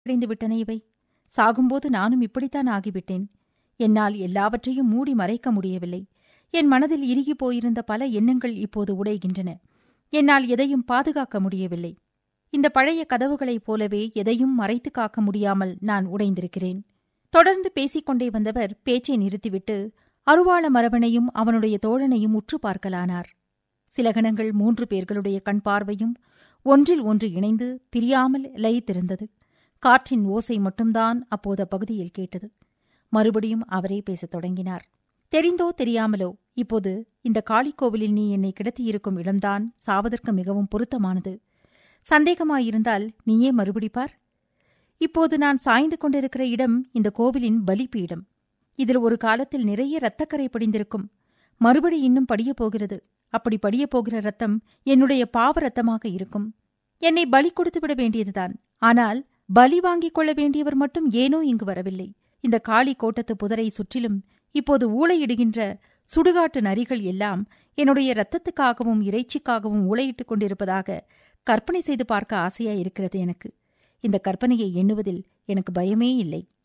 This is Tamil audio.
அடைந்து விட்டன இவை சாகும்போது நானும் இப்படித்தான் ஆகிவிட்டேன் என்னால் எல்லாவற்றையும் மூடி மறைக்க முடியவில்லை என் மனதில் இறுகி போயிருந்த பல எண்ணங்கள் இப்போது உடைகின்றன என்னால் எதையும் பாதுகாக்க முடியவில்லை இந்த பழைய கதவுகளைப் போலவே எதையும் மறைத்து காக்க முடியாமல் நான் உடைந்திருக்கிறேன் தொடர்ந்து பேசிக்கொண்டே வந்தவர் பேச்சை நிறுத்திவிட்டு அருவாள மரவனையும் அவனுடைய தோழனையும் உற்று பார்க்கலானார் சில கணங்கள் மூன்று பேர்களுடைய கண் பார்வையும் ஒன்றில் ஒன்று இணைந்து பிரியாமல் லயித்திருந்தது காற்றின் ஓசை மட்டும்தான் அப்போது அப்பகுதியில் கேட்டது மறுபடியும் அவரே பேசத் தொடங்கினார் தெரிந்தோ தெரியாமலோ இப்போது இந்த காளிக்கோவிலில் நீ என்னை கிடத்தியிருக்கும் இடம்தான் சாவதற்கு மிகவும் பொருத்தமானது சந்தேகமாயிருந்தால் நீயே மறுபடிப்பார் இப்போது நான் சாய்ந்து கொண்டிருக்கிற இடம் இந்த கோவிலின் பலிபீடம் இதில் ஒரு காலத்தில் நிறைய இரத்தக்கரை படிந்திருக்கும் மறுபடி இன்னும் படியப் போகிறது அப்படி படியப் போகிற ரத்தம் என்னுடைய பாவ ரத்தமாக இருக்கும் என்னை பலி கொடுத்து விட வேண்டியதுதான் ஆனால் பலி வாங்கிக் கொள்ள வேண்டியவர் மட்டும் ஏனோ இங்கு வரவில்லை இந்த காளி கோட்டத்து புதரை சுற்றிலும் இப்போது ஊளையிடுகின்ற சுடுகாட்டு நரிகள் எல்லாம் என்னுடைய இரத்தத்துக்காகவும் இறைச்சிக்காகவும் ஊளையிட்டுக் கொண்டிருப்பதாக கற்பனை செய்து பார்க்க ஆசையா இருக்கிறது எனக்கு இந்த கற்பனையை எண்ணுவதில் எனக்கு பயமே இல்லை